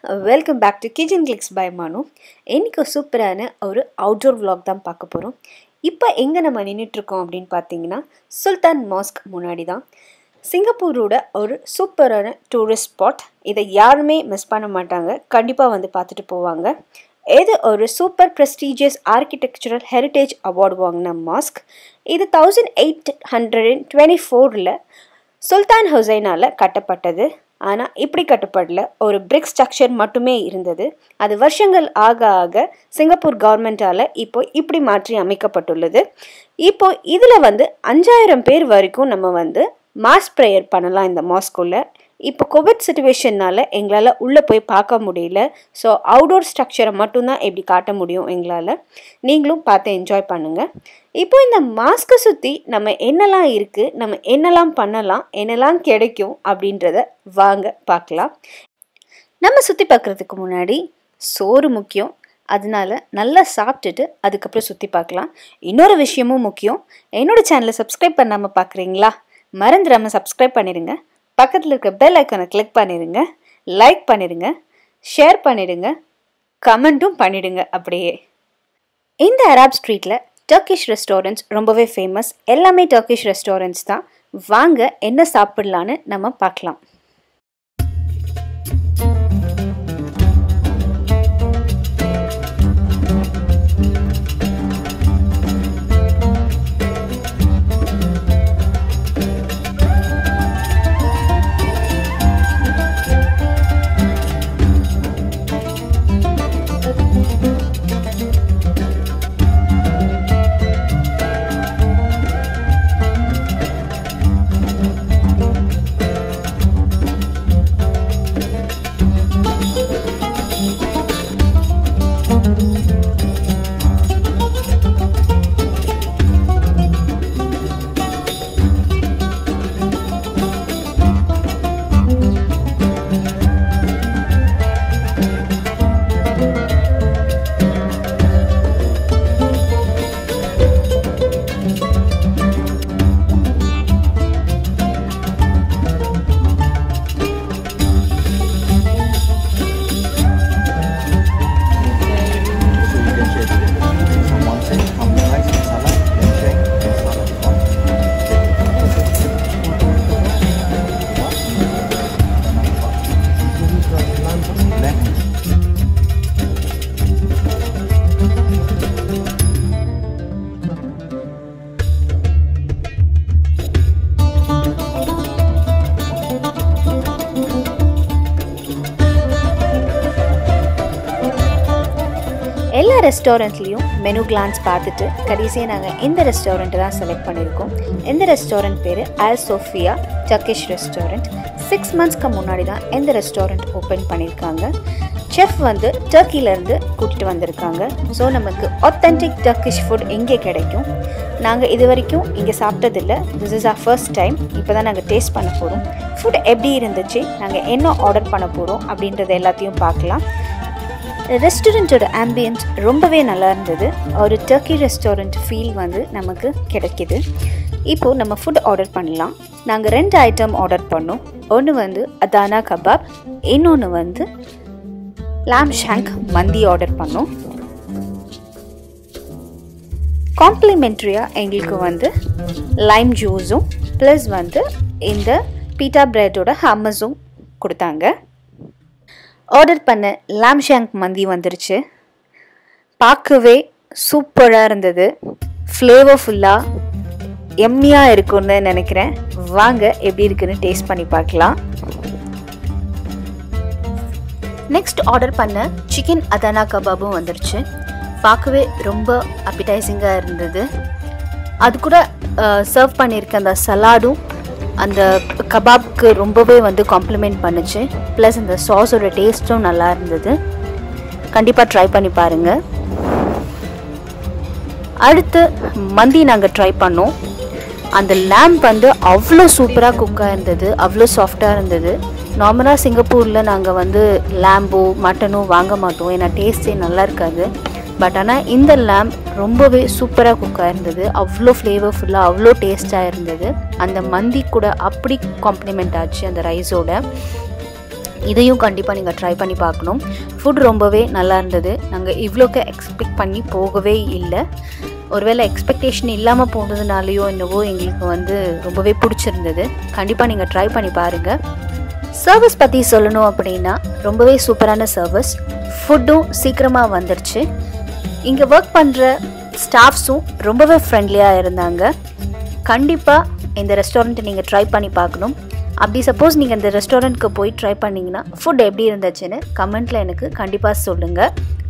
Welcome back to kitchen clicks by Manu இன்னைக்கு சூப்பரான ஒரு அவுட்டோர் vlog தான் பார்க்க போகிறோம் இப்போ எங்கே நம்ம நின்றுட்டுருக்கோம் அப்படின்னு பார்த்தீங்கன்னா சுல்தான் மாஸ்க் முன்னாடி தான் சிங்கப்பூரோட ஒரு சூப்பரான டூரிஸ்ட் ஸ்பாட் இதை யாருமே மிஸ் பண்ண மாட்டாங்க கண்டிப்பாக வந்து பார்த்துட்டு போவாங்க இது ஒரு super prestigious architectural heritage award வாங்கின மாஸ்க் இது thousand eight hundred and twenty ஃபோரில் சுல்தான் ஹுசைனால் கட்டப்பட்டது ஆனால் இப்படி கட்டப்படல ஒரு பிரிக் ஸ்ட்ரக்சர் மட்டுமே இருந்தது அது வருஷங்கள் ஆக ஆக சிங்கப்பூர் கவர்மெண்ட்டால் இப்போ இப்படி மாற்றி அமைக்கப்பட்டுள்ளது இப்போ இதில் வந்து அஞ்சாயிரம் பேர் வரைக்கும் நம்ம வந்து மாஸ் ப்ரேயர் பண்ணலாம் இந்த மாஸ்குள்ள இப்போ கோவிட் சுச்சுவேஷனால் எங்களால் உள்ளே போய் பார்க்க முடியல ஸோ அவுடோர் ஸ்ட்ரக்சரை மட்டும்தான் எப்படி காட்ட முடியும் எங்களால் நீங்களும் பார்த்து என்ஜாய் பண்ணுங்கள் இப்போ இந்த மாஸ்க்கை சுற்றி நம்ம என்னெல்லாம் இருக்குது நம்ம என்னெல்லாம் பண்ணலாம் என்னெல்லாம் கிடைக்கும் அப்படின்றத வாங்க பார்க்கலாம் நம்ம சுற்றி பார்க்குறதுக்கு முன்னாடி சோறு முக்கியம் அதனால நல்லா சாப்பிட்டுட்டு அதுக்கப்புறம் சுற்றி பார்க்கலாம் இன்னொரு விஷயமும் முக்கியம் என்னோட சேனலை சப்ஸ்கிரைப் பண்ணாமல் பார்க்குறீங்களா மறந்துடாமல் சப்ஸ்கிரைப் பண்ணிடுங்க பக்கத்தில் இருக்க பெல் ஐக்கானை கிளிக் பண்ணிடுங்க லைக் பண்ணிடுங்க ஷேர் பண்ணிடுங்க கமெண்ட்டும் பண்ணிடுங்க அப்படியே இந்த அராப் ஸ்ட்ரீட்டில் டர்க்கிஷ் ரெஸ்டாரண்ட்ஸ் ரொம்பவே ஃபேமஸ் எல்லாமே டர்க்கிஷ் ரெஸ்டாரண்ட்ஸ் தான் வாங்க என்ன சாப்பிடலான்னு நம்ம பார்க்கலாம் From one side, from the rice and salad, then shake and salad on. Lemon. எல்லா ரெஸ்டாரண்ட்லேயும் மெனு கிளான்ஸ் பார்த்துட்டு கடைசியாக நாங்கள் இந்த ரெஸ்டாரண்ட்டை தான் செலக்ட் பண்ணியிருக்கோம் இந்த ரெஸ்டாரண்ட் பேர் Al Sofia Turkish restaurant six மந்த்ஸ்க்கு முன்னாடி தான் இந்த ரெஸ்டாரண்ட் ஓப்பன் பண்ணியிருக்காங்க செஃப் வந்து டர்க்கிலேருந்து கூட்டிகிட்டு வந்திருக்காங்க ஸோ நமக்கு ஒத்தன்டிக் டர்க்கிஷ் ஃபுட் எங்கே கிடைக்கும் நாங்கள் இது வரைக்கும் இங்கே சாப்பிட்டதில்ல this is our first time இப்போ தான் நாங்கள் டேஸ்ட் பண்ண போகிறோம் ஃபுட் எப்படி இருந்துச்சு நாங்கள் என்ன ஆர்டர் பண்ண போகிறோம் அப்படின்றத எல்லாத்தையும் பார்க்கலாம் ரெஸ்டாரண்ட்டோட ஆம்பியன்ஸ் ரொம்பவே நல்லா இருந்தது ஒரு டர்க்கி ரெஸ்டாரண்ட் ஃபீல் வந்து நமக்கு கிடைக்கிது இப்போது நம்ம ஃபுட் ஆர்டர் பண்ணலாம் நாங்கள் ரெண்டு ஐட்டம் ஆர்டர் பண்ணோம் ஒன்று வந்து அதானா கபாப் இன்னொன்று வந்து லாம் ஷாங்க் மந்தி ஆர்டர் பண்ணோம் காம்ப்ளிமெண்ட்ரியாக எங்களுக்கு வந்து லைம் ஜூஸும் ப்ளஸ் வந்து இந்த பீட்டா பிரெட்டோட ஹம்மஸும் கொடுத்தாங்க ஆர்டர் பண்ண லாம் ஷாங்க் மந்தி வந்துருச்சு பார்க்கவே சூப்பராக இருந்தது ஃப்ளேவர்ஃபுல்லாக எம்மியாக இருக்கும்னு நினைக்கிறேன் வாங்க எப்படி இருக்குன்னு டேஸ்ட் பண்ணி பார்க்கலாம் நெக்ஸ்ட் ஆர்டர் பண்ண சிக்கன் அதானா கபாபும் வந்துருச்சு பார்க்கவே ரொம்ப அப்பிடைசிங்காக இருந்தது அது கூட சர்வ் பண்ணியிருக்க அந்த சலாடும் அந்த கபாப்க்கு ரொம்பவே வந்து காம்ப்ளிமெண்ட் பண்ணுச்சு ப்ளஸ் அந்த சாஸோட டேஸ்ட்டும் நல்லா இருந்தது கண்டிப்பாக ட்ரை பண்ணி பாருங்கள் அடுத்து மந்தி நாங்கள் ட்ரை பண்ணோம் அந்த லேம்ப் வந்து அவ்வளோ சூப்பராக குக்காக இருந்தது அவ்வளோ சாஃப்டாக இருந்தது நார்மலாக சிங்கப்பூரில் நாங்கள் வந்து லேம்போ மட்டனோ வாங்க மாட்டோம் ஏன்னா டேஸ்ட்டே நல்லா இருக்காது பட் ஆனால் இந்த லேம்ப் ரொம்பவே சூப்பராக குக்காக இருந்தது அவ்வளோ ஃப்ளேவர்ஃபுல்லாக அவ்வளோ டேஸ்ட்டாக இருந்தது அந்த மந்தி கூட அப்படி காம்ப்ளிமெண்ட் ஆச்சு அந்த ரைஸோட இதையும் கண்டிப்பாக நீங்கள் ட்ரை பண்ணி பார்க்கணும் ஃபுட் ரொம்பவே நல்லா இருந்தது நாங்கள் இவ்வளோக்கு எக்ஸ்பெக்ட் பண்ணி போகவே இல்லை ஒருவேளை எக்ஸ்பெக்டேஷன் இல்லாமல் போனதுனாலையோ என்னவோ எங்களுக்கு வந்து ரொம்பவே பிடிச்சிருந்தது கண்டிப்பாக நீங்கள் ட்ரை பண்ணி பாருங்கள் சர்வீஸ் பற்றி சொல்லணும் அப்படின்னா ரொம்பவே சூப்பரான சர்வீஸ் ஃபுட்டும் சீக்கிரமாக வந்துருச்சு இங்கே ஒர்க் பண்ணுற ஸ்டாஃப்ஸும் ரொம்பவே ஃப்ரெண்ட்லியாக இருந்தாங்க கண்டிப்பாக இந்த ரெஸ்டாரண்ட்டை நீங்கள் ட்ரை பண்ணி பார்க்கணும் அப்படி சப்போஸ் நீங்கள் இந்த ரெஸ்டாரண்ட்க்கு போய் ட்ரை பண்ணிங்கன்னா ஃபுட் எப்படி இருந்துச்சுன்னு கமெண்ட்டில் எனக்கு கண்டிப்பாக சொல்லுங்கள்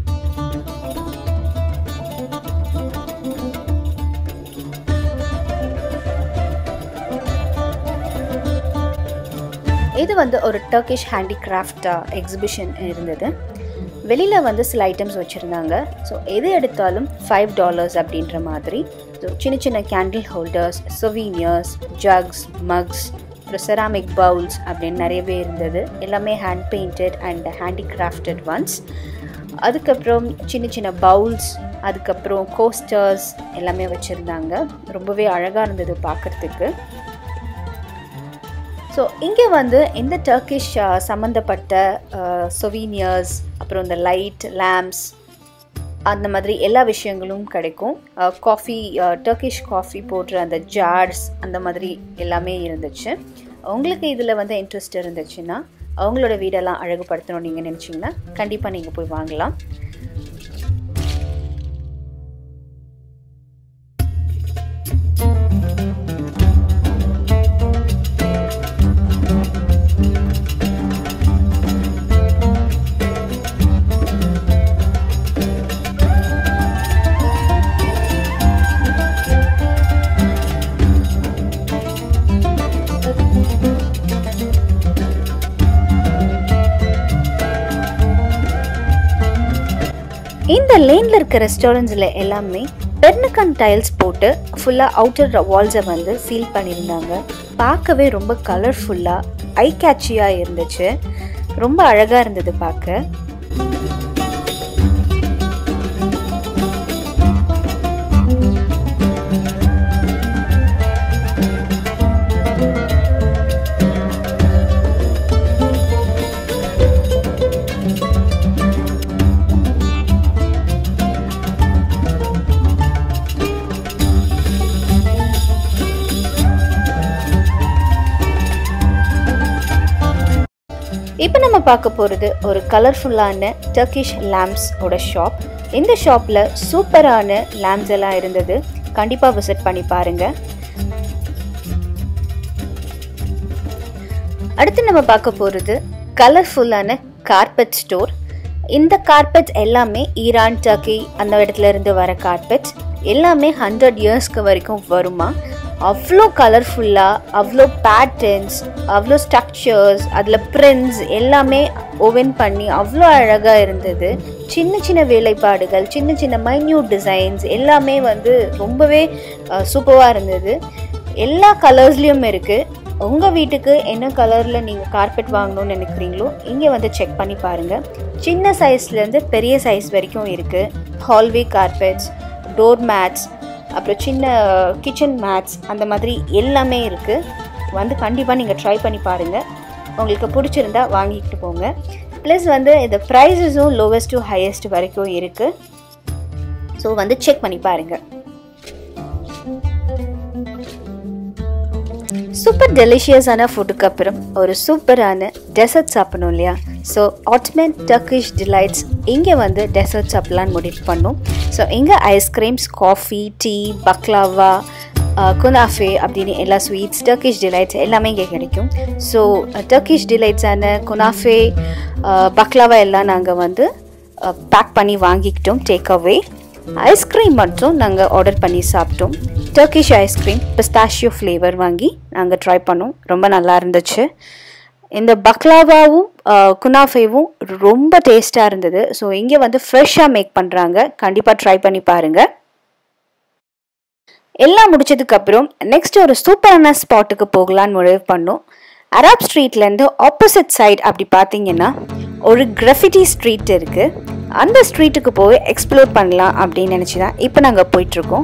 இது வந்து ஒரு டர்க்கிஷ் ஹேண்டிகிராஃப்ட் எக்ஸிபிஷன் இருந்தது வெளியில் வந்து சில ஐட்டம்ஸ் வச்சுருந்தாங்க ஸோ எது எடுத்தாலும் ஃபைவ் டாலர்ஸ் அப்படின்ற மாதிரி ஸோ சின்ன சின்ன candle holders souvenirs jugs mugs அப்புறம் செராமிக் பவுல்ஸ் அப்படின்னு நிறையவே இருந்தது எல்லாமே hand painted and handicrafted ones அதுக்கப்புறம் சின்ன சின்ன பவுல்ஸ் அதுக்கப்புறம் கோஸ்டர்ஸ் எல்லாமே வச்சுருந்தாங்க ரொம்பவே அழகாக இருந்தது பார்க்குறதுக்கு ஸோ இங்கே வந்து இந்த டர்க்கிஷ் சம்மந்தப்பட்ட சொவீனியர்ஸ் அப்புறம் இந்த லைட் லேம்ப்ஸ் அந்த மாதிரி எல்லா விஷயங்களும் கிடைக்கும் காஃபி டர்க்கிஷ் காஃபி போடுற அந்த ஜார்ஸ் அந்த மாதிரி எல்லாமே இருந்துச்சு உங்களுக்கு இதில் வந்து இன்ட்ரெஸ்ட் இருந்துச்சுன்னா அவங்களோட வீடெல்லாம் அழகுபடுத்தணும் நீங்கள் நினச்சிங்கன்னா கண்டிப்பாக நீங்கள் போய் வாங்கலாம் இந்த லேனில் இருக்க ரெஸ்டாரண்ட்ஸில் எல்லாமே பெர்னக்கன் டைல்ஸ் போட்டு ஃபுல்லாக அவுட்டர் வால்ஸை வந்து சீல் பண்ணியிருந்தாங்க பார்க்கவே ரொம்ப கலர்ஃபுல்லாக ஐ கேட்சியாக இருந்துச்சு ரொம்ப அழகாக இருந்தது பார்க்க இப்போ நம்ம பார்க்க போகிறது ஒரு கலர்ஃபுல்லான டர்க்கிஷ் லேம்ப்ஸ் ஓட ஷாப் இந்த ஷாப்பில் சூப்பரான லேம்ப்ஸ் எல்லாம் இருந்தது கண்டிப்பாக விசிட் பண்ணி பாருங்க அடுத்து நம்ம பார்க்க போகிறது கலர்ஃபுல்லான கார்பெட் ஸ்டோர் இந்த கார்பெட்ஸ் எல்லாமே ஈரான் டர்க்கி அந்த இடத்துல இருந்து வர கார்பெட்ஸ் எல்லாமே ஹண்ட்ரட் இயர்ஸ்க்கு வரைக்கும் வருமா அவ்வளோ கலர்ஃபுல்லாக அவ்வளோ பேட்டர்ன்ஸ் அவ்வளோ ஸ்ட்ரக்சர்ஸ் அதில் பிரிண்ட்ஸ் எல்லாமே ஓவன் பண்ணி அவ்வளோ அழகாக இருந்தது சின்ன சின்ன வேலைப்பாடுகள் சின்ன சின்ன மைன்யூட் டிசைன்ஸ் எல்லாமே வந்து ரொம்பவே சூப்பராக இருந்தது எல்லா கலர்ஸ்லேயும் இருக்குது உங்கள் வீட்டுக்கு என்ன கலரில் நீங்கள் கார்பெட் வாங்கணும்னு நினைக்கிறீங்களோ இங்கே வந்து செக் பண்ணி பாருங்கள் சின்ன சைஸ்லேருந்து பெரிய சைஸ் வரைக்கும் இருக்குது ஹால்வே கார்பெட்ஸ் டோர் மேட்ஸ் அப்புறம் சின்ன கிச்சன் மேட்ஸ் அந்த மாதிரி எல்லாமே இருக்குது வந்து கண்டிப்பாக நீங்கள் ட்ரை பண்ணி பாருங்கள் உங்களுக்கு பிடிச்சிருந்தா வாங்கிட்டு போங்க ப்ளஸ் வந்து இந்த ப்ரைஸஸும் லோவஸ்ட் டு ஹையஸ்ட் வரைக்கும் இருக்குது ஸோ வந்து செக் பண்ணி பாருங்கள் சூப்பர் டெலிஷியஸான ஃபுட்டுக்கு அப்புறம் ஒரு சூப்பரான டெசர்ட் சாப்பிடணும் இல்லையா ஸோ ஆட்மென் டர்க்கிஷ் டிலைட்ஸ் இங்கே வந்து டெசர்ட் சாப்பிட்லான்னு முடிவு பண்ணோம் ஸோ இங்கே ice creams coffee tea baklava kunafa அப்படின்னு எல்லா ஸ்வீட்ஸ் டர்க்கிஷ் டிலைட்ஸ் எல்லாமே இங்கே கிடைக்கும் ஸோ டர்க்கிஷ் டிலைட்ஸான குனாஃபே பக்லாவா எல்லாம் நாங்கள் வந்து பேக் பண்ணி வாங்கிக்கிட்டோம் டேக் அவே ஐஸ்கிரீம் மட்டும் நாங்கள் ஆர்டர் பண்ணி சாப்பிட்டோம் டர்க்கிஷ் ஐஸ்கிரீம் பிஸ்தாஷியோ ஃப்ளேவர் வாங்கி நாங்கள் ட்ரை பண்ணோம் ரொம்ப நல்லா இருந்துச்சு இந்த பக்லாவாவும் குனாஃபேவும் ரொம்ப டேஸ்ட்டாக இருந்தது ஸோ இங்கே வந்து ஃப்ரெஷ்ஷாக மேக் பண்ணுறாங்க கண்டிப்பாக ட்ரை பண்ணி பாருங்கள் எல்லாம் முடிச்சதுக்கப்புறம் நெக்ஸ்ட் ஒரு சூப்பரான ஸ்பாட்டுக்கு போகலான்னு முடிவு பண்ணோம் அரப் ஸ்ட்ரீட்லேருந்து ஆப்போசிட் சைட் அப்படி பார்த்தீங்கன்னா ஒரு கிரஃபிட்டி ஸ்ட்ரீட் இருக்குது அந்த ஸ்ட்ரீட்டுக்கு போய் எக்ஸ்ப்ளோர் பண்ணலாம் அப்படின்னு நினச்சி தான் இப்போ நாங்கள் போயிட்டுருக்கோம்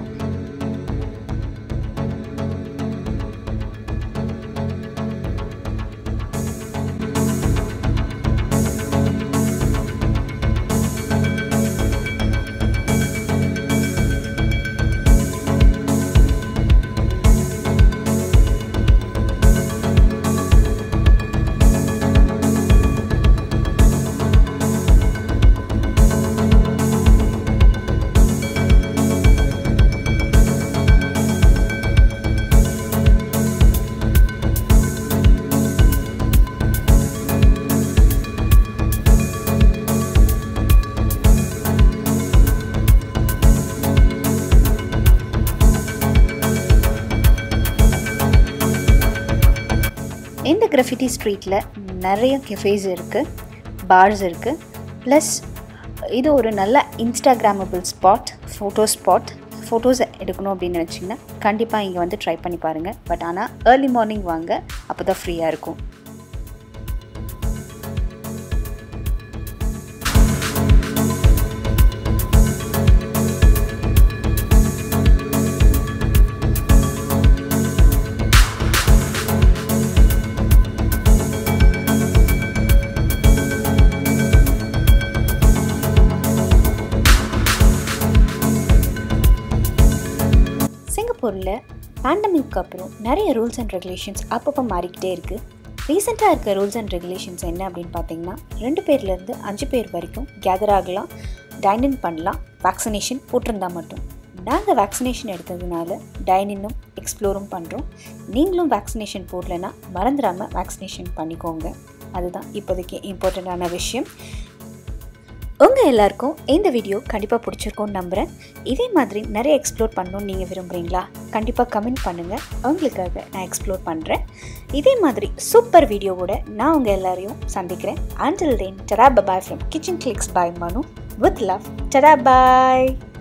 இந்த கிராஃபிட்டி ஸ்ட்ரீட்டில் நிறைய கெஃபேஸ் இருக்குது பார்ஸ் இருக்குது ப்ளஸ் இது ஒரு நல்ல instagrammable spot photo spot photos எடுக்கணும் அப்படின்னு நினச்சிங்கன்னா கண்டிப்பாக இங்கே வந்து ட்ரை பண்ணி பாருங்கள் பட் ஆனால் ஏர்லி மார்னிங் வாங்க அப்போ தான் ஃப்ரீயாக இருக்கும் சிங்கப்பூரில் பேண்டமிக்கு அப்புறம் நிறைய ரூல்ஸ் அண்ட் ரெகுலேஷன்ஸ் அப்பப்போ மாறிக்கிட்டே இருக்குது ரீசெண்டாக இருக்க ரூல்ஸ் அண்ட் ரெகுலேஷன்ஸ் என்ன அப்படின்னு பார்த்தீங்கன்னா ரெண்டு பேர்லேருந்து அஞ்சு பேர் வரைக்கும் கேதர் ஆகலாம் டைனின் பண்ணலாம் வேக்சினேஷன் போட்டிருந்தா மட்டும் நாங்கள் வேக்சினேஷன் எடுத்ததுனால டைனினும் எக்ஸ்ப்ளோரும் பண்ணுறோம் நீங்களும் வேக்சினேஷன் போடலைன்னா மறந்துடாமல் வேக்சினேஷன் பண்ணிக்கோங்க அதுதான் இப்போதைக்கு இம்பார்ட்டண்ட்டான விஷயம் உங்கள் எல்லாருக்கும் இந்த வீடியோ கண்டிப்பாக பிடிச்சிருக்கும்னு நம்புகிறேன் இதே மாதிரி நிறைய எக்ஸ்ப்ளோர் பண்ணணும்னு நீங்கள் விரும்புகிறீங்களா கண்டிப்பாக கமெண்ட் பண்ணுங்கள் உங்களுக்காக நான் எக்ஸ்ப்ளோர் பண்ணுறேன் இதே மாதிரி சூப்பர் வீடியோவோட நான் உங்கள் எல்லாரையும் சந்திக்கிறேன் until then tata bye from Kitchen Clicks bye Manu with love டடா பாய்